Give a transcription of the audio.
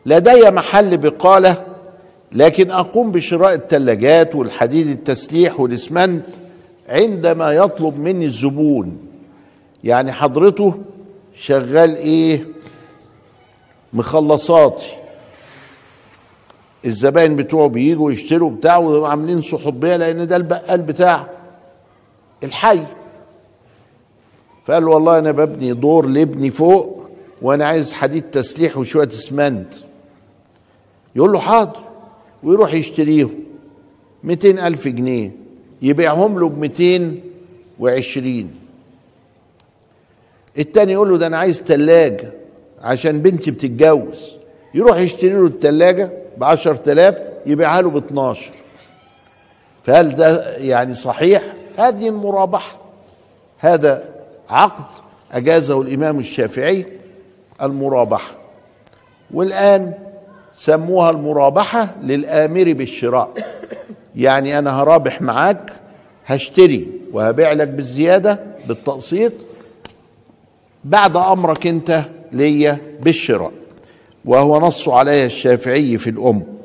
لدي محل بقالة لكن أقوم بشراء الثلاجات والحديد التسليح والإسمنت عندما يطلب مني الزبون يعني حضرته شغال ايه مخلصاتي الزباين بتوعه بيجوا يشتروا بتاعه وعاملين صحوبيه لان ده البقال بتاع الحي فقال له والله انا ببني دور لابني فوق وانا عايز حديد تسليح وشويه اسمنت يقول له حاضر ويروح يشتريهم 200 ألف جنيه يبيعهم له ب 220 التاني يقول له ده انا عايز تلاجة عشان بنتي بتتجوز يروح يشتري له التلاجة ب 10000 يبيعها له ب 12 فهل ده يعني صحيح؟ هذه المرابحة هذا عقد أجازه الإمام الشافعي المرابحة والآن سموها المرابحة للآمر بالشراء يعني أنا هرابح معاك هشتري وهبيع لك بالزيادة بالتقسيط بعد أمرك أنت ليا بالشراء وهو نص عليها الشافعي في الأم